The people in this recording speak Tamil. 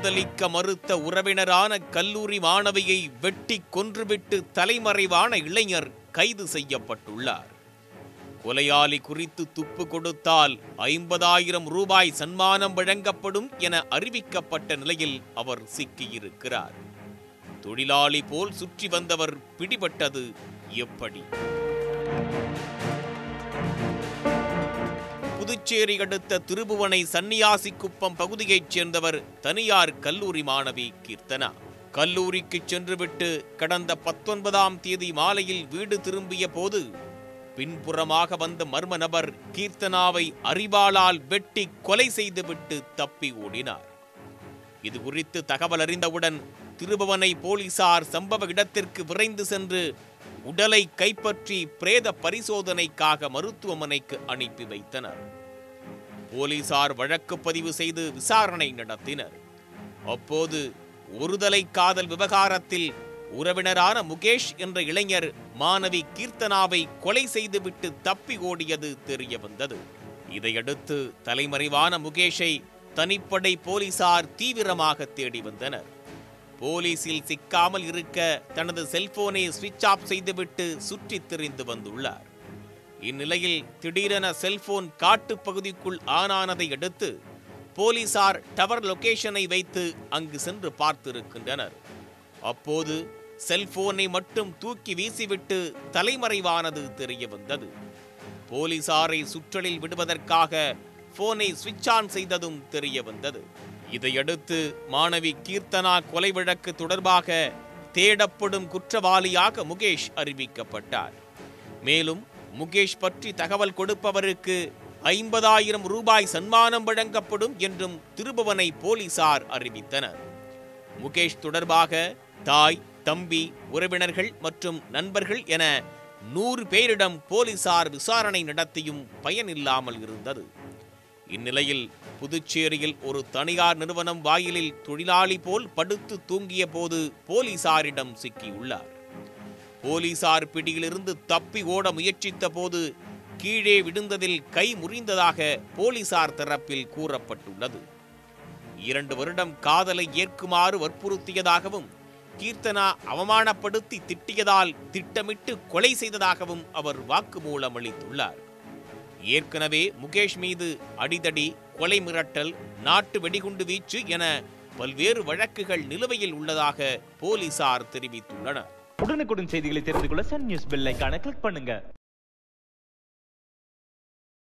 காதலிக்க மறுத்த உறவினரான கல்லூரி மாணவியை வெட்டி கொன்றுவிட்டு தலைமறைவான இளைஞர் கைது செய்யப்பட்டுள்ளார் கொலையாளி குறித்து துப்பு கொடுத்தால் ஐம்பதாயிரம் ரூபாய் சன்மானம் வழங்கப்படும் என அறிவிக்கப்பட்ட நிலையில் அவர் சிக்கியிருக்கிறார் தொழிலாளி போல் சுற்றி வந்தவர் பிடிபட்டது எப்படி புதுச்சேரி அடுத்த திருபுவனை சன்னியாசி குப்பம் பகுதியைச் சேர்ந்தவர் தனியார் கல்லூரி மாணவி கீர்த்தனா கல்லூரிக்கு சென்றுவிட்டு கடந்த பத்தொன்பதாம் தேதி மாலையில் வீடு திரும்பிய போது பின்புறமாக வந்த மர்ம நபர் கீர்த்தனாவை அரிவாளால் வெட்டி கொலை செய்துவிட்டு தப்பி ஓடினார் இது குறித்து தகவல் அறிந்தவுடன் திருபுவனை போலீசார் சம்பவ இடத்திற்கு விரைந்து சென்று உடலை கைப்பற்றி பிரேத பரிசோதனைக்காக மருத்துவமனைக்கு அனுப்பி வைத்தனர் போலீசார் வழக்கு பதிவு செய்து விசாரணை நடத்தினர் அப்போது ஒருதலை காதல் விவகாரத்தில் உறவினரான முகேஷ் என்ற இளைஞர் மாணவி கீர்த்தனாவை கொலை செய்துவிட்டு தப்பி ஓடியது தெரிய வந்தது இதையடுத்து தலைமறைவான முகேஷை தனிப்படை போலீசார் தீவிரமாக தேடி வந்தனர் போலீசில் சிக்காமல் இருக்க தனது செல்போனை சுவிட்ச் ஆஃப் செய்துவிட்டு சுற்றித் திரிந்து வந்துள்ளார் இந்நிலையில் திடீரென செல்போன் காட்டுப் பகுதிக்குள் ஆனானதை அடுத்து போலீசார் டவர் லொகேஷனை வைத்து அங்கு சென்று பார்த்திருக்கின்றனர் அப்போது செல்போனை மட்டும் தூக்கி வீசிவிட்டு தலைமறைவானது தெரிய வந்தது போலீசாரை சுற்றலில் விடுவதற்காக போனை சுவிட்ச் ஆன் செய்ததும் தெரிய வந்தது இதையடுத்து மாணவி கீர்த்தனா கொலை வழக்கு தொடர்பாக தேடப்படும் குற்றவாளியாக முகேஷ் அறிவிக்கப்பட்டார் மேலும் முகேஷ் பற்றி தகவல் கொடுப்பவருக்கு ஐம்பதாயிரம் ரூபாய் சன்மானம் வழங்கப்படும் என்றும் திருபுவனை போலீசார் அறிவித்தனர் முகேஷ் தொடர்பாக தாய் தம்பி உறவினர்கள் மற்றும் நண்பர்கள் என நூறு பேரிடம் போலீசார் விசாரணை நடத்தியும் பயனில்லாமல் இருந்தது இந்நிலையில் புதுச்சேரியில் ஒரு தனியார் நிறுவனம் வாயிலில் தொழிலாளி போல் படுத்து தூங்கிய போது போலீசாரிடம் சிக்கியுள்ளார் போலீசார் பிடியிலிருந்து தப்பி ஓட முயற்சித்த போது கீழே விழுந்ததில் கை முறிந்ததாக போலீசார் தரப்பில் கூறப்பட்டுள்ளது இரண்டு வருடம் காதலை ஏற்குமாறு வற்புறுத்தியதாகவும் கீர்த்தனா அவமானப்படுத்தி திட்டியதால் திட்டமிட்டு கொலை செய்ததாகவும் அவர் வாக்குமூலம் அளித்துள்ளார் ஏற்கனவே முகேஷ் மீது அடிதடி கொலை மிரட்டல் நாட்டு வெடிகுண்டு வீச்சு என பல்வேறு வழக்குகள் நிலுவையில் உள்ளதாக போலீசார் தெரிவித்துள்ளனர் உடனுக்குடன் செய்திகளை தெரிந்து கொள்ள சன் நியூஸ் பெல் ஐகானை கிளிக் பண்ணுங்க